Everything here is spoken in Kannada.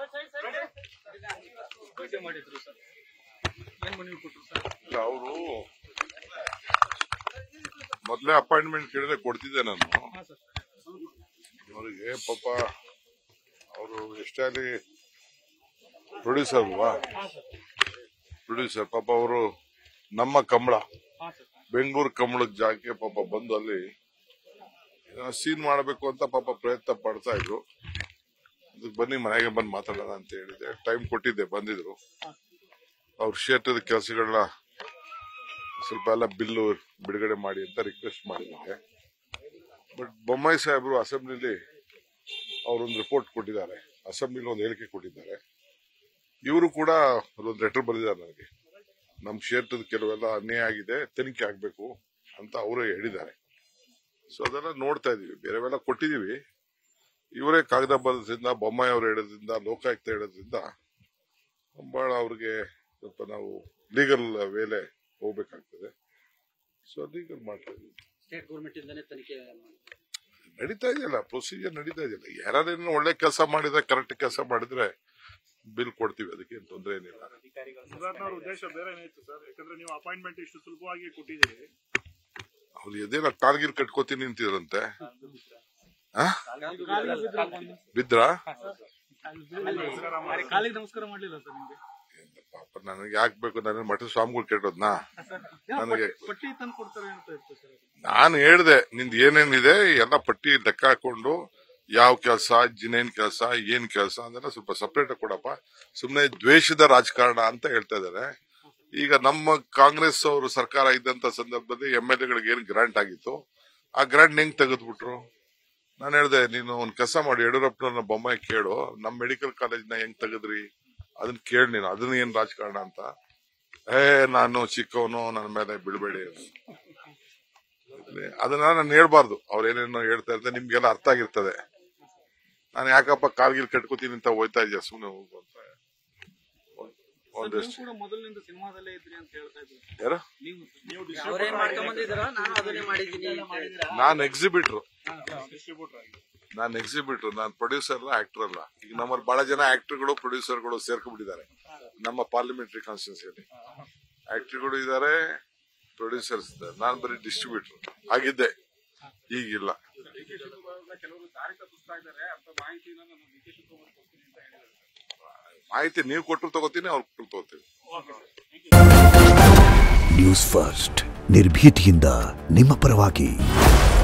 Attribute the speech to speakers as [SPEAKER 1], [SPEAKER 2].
[SPEAKER 1] ಭೇಟಿ ಮಾಡಿದ್ರು ಸರ್ ಏನ್ ಮನವಿ ಕೊಟ್ರು ಸರ್
[SPEAKER 2] ಅವರು ಮೊದಲೇ ಅಪಾಯಿಂಟ್ಮೆಂಟ್ ಕೇಳಿದ್ರೆ ಕೊಡ್ತಿದ್ದೆ ನಾನು
[SPEAKER 1] ಹಾ ಸರ್
[SPEAKER 2] ಅವರಿಗೆ ಪಾಪ ಅವರು ಎಷ್ಟೇ ಆಗಲಿ ಪ್ರೊಡ್ಯೂಸರ್ ಅಲ್ವಾ
[SPEAKER 1] ಹಾ ಸರ್
[SPEAKER 2] ಪ್ರೊಡ್ಯೂಸರ್ ಪಾಪ ಅವರು ನಮ್ಮ ಕಂಬಳ
[SPEAKER 1] ಹಾ ಸರ್
[SPEAKER 2] ಬೆಂಗಳೂರು ಕಂಬಳದ ಜಾಗಕ್ಕೆ ಪಾಪ ಬಂದು ಅಲ್ಲಿ ಸೀನ್ ಮಾಡಬೇಕು ಅಂತ ಪಾಪ ಪ್ರಯತ್ನ ಪಡ್ತಾ ಇದ್ರು ಅದಕ್ಕೆ ಬನ್ನಿ ಮನೆಗೆ ಬಂದು ಮಾತಾಡೋಣ ಅಂತ ಹೇಳಿದೆ ಟೈಮ್ ಕೊಟ್ಟಿದ್ದೆ ಬಂದಿದ್ರು ಅವ್ರ ಕ್ಷೇತ್ರದ ಕೆಲಸಗಳನ್ನ ಸ್ವಲ್ಪ ಎಲ್ಲ ಬಿಲ್ಲು ಬಿಡುಗಡೆ ಮಾಡಿ ಅಂತ ರಿಕ್ವೆಸ್ಟ್ ಮಾಡಿದ್ದಾರೆ ಬಟ್ ಬೊಮ್ಮಾಯಿ ಸಾಹೇಬರು ಅಸೆಂಬ್ಲಿಲಿ ಅವರೊಂದು ರಿಪೋರ್ಟ್ ಕೊಟ್ಟಿದ್ದಾರೆ ಅಸೆಂಬ್ಲಿಲಿ ಒಂದು ಹೇಳಿಕೆ ಕೊಟ್ಟಿದ್ದಾರೆ ಇವರು ಕೂಡ ಒಂದು ಲೆಟರ್ ಬರೆದಿದ್ದಾರೆ ನನಗೆ ನಮ್ಮ ಕ್ಷೇತ್ರದ ಕೆಲವೆಲ್ಲ ಅನ್ಯಾಯ ಆಗಿದೆ ತನಿಖೆ ಆಗಬೇಕು ಅಂತ ಅವರೇ ಹೇಳಿದ್ದಾರೆ ಸೊ ಅದೆಲ್ಲ ನೋಡ್ತಾ ಇದೀವಿ ಬೇರೆವೆಲ್ಲ ಕೊಟ್ಟಿದೀವಿ ಇವರೇ ಕಾಗದ ಬರೋದ್ರಿಂದ ಬೊಮ್ಮಾಯಿ ಅವರು ಹೇಳೋದ್ರಿಂದ ಲೋಕಾಯುಕ್ತ ಹೇಳೋದ್ರಿಂದ ಬಹಳ ಅವ್ರಿಗೆ ಸ್ವಲ್ಪ ನಾವು ಲೀಗಲ್ ವೇಲೆ ಹೋಗ್ಬೇಕಾಗ್ತದೆ ಸೊ ಲೀಗಲ್ ಮಾಡ್ತಾ ಇದೀವಿ
[SPEAKER 1] ಸ್ಟೇಟ್ ಗೌರ್ಮೆಂಟ್ ಇಂದಾನೆ ತನಿಖೆ
[SPEAKER 2] ನಡೀತಾ ಇದೆಯಲ್ಲ ಪ್ರೊಸೀಜರ್ ನಡೀತಾ ಇದೆಯಲ್ಲ ಯಾರೇನು ಒಳ್ಳೆ ಕೆಲಸ ಮಾಡಿದ್ರೆ ಕರೆಕ್ಟ್ ಕೆಲಸ ಮಾಡಿದ್ರೆ ಬಿಲ್ ಕೊಡ್ತೀವಿ ಅದಕ್ಕೆ ತೊಂದರೆ ಏನಿಲ್ಲ
[SPEAKER 3] ಸುಧಾಕರ್ ಅವ್ರ ಉದ್ದೇಶ ಬೇರೆ ಇತ್ತು ಸರ್ ಯಾಕಂದ್ರೆ ನೀವು ಅಪಾಯಿಂಟ್ಮೆಂಟ್ ಇಷ್ಟು ಸುಲಭವಾಗಿ ಕೊಟ್ಟಿದ್ದೀರಿ
[SPEAKER 2] ಅವ್ರು ಎದೇನ ಕಾರ್ಗಿಲ್ ಕಟ್ಕೋತೀನಿ ನಿಂತಿದ್ರಂತೆ ಆ? ಬಿದ್ರಾ
[SPEAKER 1] ಕಾಲಿಗೆ ನಮಸ್ಕಾರ ಮಾಡ್ಲಿಲ್ಲ ಸರ್ ನಿಮ್ಗೆ
[SPEAKER 2] ಪಾಪ ನನಗೆ ಯಾಕೆ ಬೇಕು ನನ್ನ ಮಠದ ಸ್ವಾಮಿಗಳು ಕೇಳೋದ್ನಾ ನನಗೆ
[SPEAKER 1] ಪಟ್ಟಿ ತಂದು ಕೊಡ್ತಾರೆ ಅಂತ ಇತ್ತು ಸರ್
[SPEAKER 2] ನಾನು ಹೇಳ್ದೆ ನಿಂದ ಏನೇನಿದೆ ಎಲ್ಲ ಪಟ್ಟಿ ಲೆಕ್ಕ ಹಾಕೊಂಡು ಯಾವ ಕೆಲಸ ಜಿನೇನ್ ಕೆಲಸ ಏನ್ ಕೆಲಸ ಅದೆಲ್ಲ ಸ್ವಲ್ಪ ಸಪರೇಟ್ ಕೊಡಪ್ಪ ಸುಮ್ಮನೆ ದ್ವೇಷದ ರಾಜಕಾರಣ ಅಂತ ಹೇಳ್ತಾ ಇದ್ದಾರೆ ಈಗ ನಮ್ಮ ಕಾಂಗ್ರೆಸ್ ಅವರು ಸರ್ಕಾರ ಇದ್ದಂತ ಸಂದರ್ಭದಲ್ಲಿ ಎಂ ಎಲ್ ಎಗಳಿಗೆ ಏನ್ ಗ್ರಾಂಟ್ ಆಗಿತ್ತು ಆ ಗ್ರಾಂಟ್ ಹೆಂಗ್ ತೆಗೆದ್ಬಿಟ್ರು ನಾನು ಹೇಳ್ದೆ ನೀನು ಒಂದ್ ಕೆಲಸ ಮಾಡಿ ಯಡಿಯೂರಪ್ಪನವ್ರನ್ನ ಬೊಮ್ಮಾಯಿ ಕೇಳು ನಮ್ಮ ಮೆಡಿಕಲ್ ಕಾಲೇಜ್ನ ಹೆಂಗ್ ತೆಗೆದ್ರಿ ಅದನ್ನ ಕೇಳಿ ನೀನು ಅದನ್ನ ಏನ್ ರಾಜಕಾರಣ ಅಂತ ಏ ನಾನು ಚಿಕ್ಕವನು ನನ್ನ ಮೇಲೆ ಬಿಡಬೇಡಿ ಅದನ್ನ ನಾನು ಹೇಳ್ಬಾರ್ದು ಅವ್ರ ಏನೇನೋ ಹೇಳ್ತಾ ಇರ್ತಾರೆ ನಿಮ್ಗೆಲ್ಲ ಅರ್ಥ ಆಗಿರ್ತದೆ ನಾನು ಯಾಕಪ್ಪ ಕಾರ್ಗಿಲ್ ಕಟ್ಕೋತೀನಿ ಅಂತ ಹೋಯ್ತಾ ಇದೆಯಾ ಸುಮ್ಮನೆ ಹೋಗು ಅಂತ ಒಂದ್-
[SPEAKER 1] ನೀವು
[SPEAKER 2] ಒಂದಷ್ಟು
[SPEAKER 1] ಕೂಡ ಮೊದಲಿನಿಂದ ಸಿನಿಮಾದಲ್ಲೇ ಇದ್ರಿ ಅಂತ ಹೇಳ್ತಾ ಇದ್ರು
[SPEAKER 2] ಯಾರು
[SPEAKER 1] ನೀವು
[SPEAKER 4] ಅವ್ರೇನ್ ಮಾಡ್ಕೊಂಡ್ ಬಂದಿದಾರ ನಾನು ಅದನ್ನೇ ಮಾಡಿದೀನಿ
[SPEAKER 2] ನಾನು ಎಕ್ಸಿಬಿಟ್ರು
[SPEAKER 3] ಡಿಸ್ಟ್ರಿಬ್ಯೂಟರ್ ಆಗಿ
[SPEAKER 2] ನಾನು ಎಕ್ಸಿಬಿಟ್ರು ನಾನು ಪ್ರೊಡ್ಯೂಸರ್ ಅಲ್ಲ ಆಕ್ಟರ್ ಅಲ್ಲ ಈಗ ನಮ್ಮಲ್ಲಿ ಬಹಳ ಜನ ಆಕ್ಟರ್ಗಳು ಪ್ರೊಡ್ಯೂಸರ್ಗಳು ಸೇರ್ಕೊಂಡ್ಬಿಟ್ಟಿದ್ದಾರೆ ನಮ್ಮ ಪಾರ್ಲಿಮೆಂಟರಿ ಕಾನ್ಸ್ಟಿಟ್ಯೂನ್ಸಿಯಲ್ಲಿ ಆಕ್ಟರ್ಗಳು ಇದ್ದಾರೆ ಪ್ರೊಡ್ಯೂಸರ್ಸ್ ಇದ್ದಾರೆ ನಾನು ಬರೀ ಡಿಸ್ಟ್ರಿಬ್ಯೂಟರ್ ಆಗಿದ್ದೆ ಈಗಿಲ್ಲ
[SPEAKER 1] ಕೆಲವರು ದಾರಿ ತಪ್ಪಿಸ್ತಾ ಇದ್ದಾರೆ ಅಂತ ಮಾಹಿತಿನ ನಾನು ಡಿ ಕೆ ಶಿವಕುಮಾರ್ ಕೊಡ್ತೀನಿ ಅಂತ ಹೇಳಿದ್ದಾರೆ
[SPEAKER 2] ಮಾಹಿತಿ ನೀವು ಕೊಟ್ಟರು ತಗೋತೀನಿ ಅವ್ರು ಕೊಟ್ಟರು ತಗೋತೀನಿ
[SPEAKER 5] ನ್ಯೂಸ್ ಫಸ್ಟ್ ನಿರ್ಭೀತಿಯಿಂದ ನಿಮ್ಮ ಪರವಾಗಿ